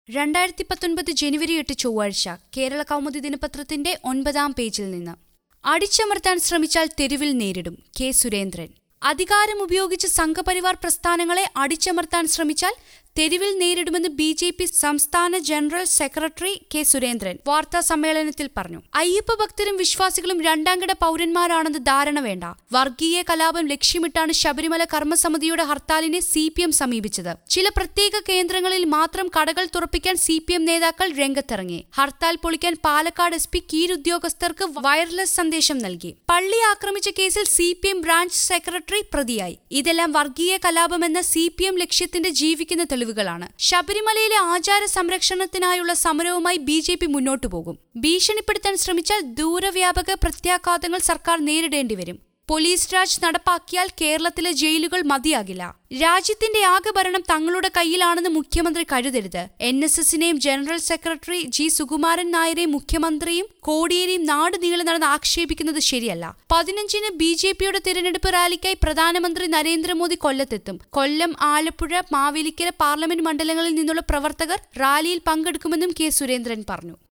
രണ്ടായിരത്തി പത്തൊൻപത് ജനുവരി എട്ട് ചൊവ്വാഴ്ച കേരള കൗമുദി ദിനപത്രത്തിന്റെ ഒൻപതാം പേജിൽ നിന്ന് അടിച്ചമർത്താൻ ശ്രമിച്ചാൽ തെരുവിൽ നേരിടും കെ സുരേന്ദ്രൻ അധികാരം ഉപയോഗിച്ച് സംഘപരിവാർ പ്രസ്ഥാനങ്ങളെ അടിച്ചമർത്താൻ ശ്രമിച്ചാൽ തെരുവിൽ നേരിടുമെന്ന് ബി ജെ പി സംസ്ഥാന ജനറൽ സെക്രട്ടറി കെ സുരേന്ദ്രൻ വാർത്താ സമ്മേളനത്തിൽ പറഞ്ഞു അയ്യപ്പ ഭക്തരും വിശ്വാസികളും രണ്ടാംകിട പൗരന്മാരാണെന്ന് ധാരണ വേണ്ട വർഗീയ കലാപം ലക്ഷ്യമിട്ടാണ് ശബരിമല കർമ്മസമിതിയുടെ ഹർത്താലിനെ സി പി എം സമീപിച്ചത് ചില പ്രത്യേക കേന്ദ്രങ്ങളിൽ മാത്രം കടകൾ തുറപ്പിക്കാൻ സി പി എം നേതാക്കൾ രംഗത്തിറങ്ങി ഹർത്താൽ പൊളിക്കാൻ പാലക്കാട് എസ് പി കീഴുദ്യോഗസ്ഥർക്ക് വയർലെസ് സന്ദേശം നൽകി പള്ളി ആക്രമിച്ച കേസിൽ C P M branch secretary പ്രതിയായി ഇതെല്ലാം വർഗീയ കലാപമെന്ന സി പി എം ലക്ഷ്യത്തിന്റെ ജീവിക്കുന്ന തെളിവുകളാണ് ശബരിമലയിലെ ആചാര സംരക്ഷണത്തിനായുള്ള സമരവുമായി ബി ജെ പി മുന്നോട്ടു പോകും ഭീഷണിപ്പെടുത്താൻ ശ്രമിച്ചാൽ ദൂരവ്യാപക പ്രത്യാഘാതങ്ങൾ സർക്കാർ നേരിടേണ്ടി വരും പോലീസ് രാജ് നടപ്പാക്കിയാൽ കേരളത്തിലെ ജയിലുകൾ മതിയാകില്ല രാജ്യത്തിന്റെ ആകെ ഭരണം തങ്ങളുടെ കയ്യിലാണെന്ന് മുഖ്യമന്ത്രി കരുതരുത് എൻ എസ് എസിനെയും ജനറൽ സെക്രട്ടറി ജി സുകുമാരൻ നായരെയും മുഖ്യമന്ത്രിയും കോടിയേരിയും നാട് നീളെ നടന്ന് ആക്ഷേപിക്കുന്നത് ശരിയല്ല പതിനഞ്ചിന് ബി ജെ പിയുടെ തിരഞ്ഞെടുപ്പ് റാലിക്കായി പ്രധാനമന്ത്രി നരേന്ദ്രമോദി കൊല്ലത്തെത്തും കൊല്ലം ആലപ്പുഴ മാവേലിക്കര പാർലമെന്റ് മണ്ഡലങ്ങളിൽ നിന്നുള്ള പ്രവർത്തകർ റാലിയിൽ പങ്കെടുക്കുമെന്നും കെ സുരേന്ദ്രൻ പറഞ്ഞു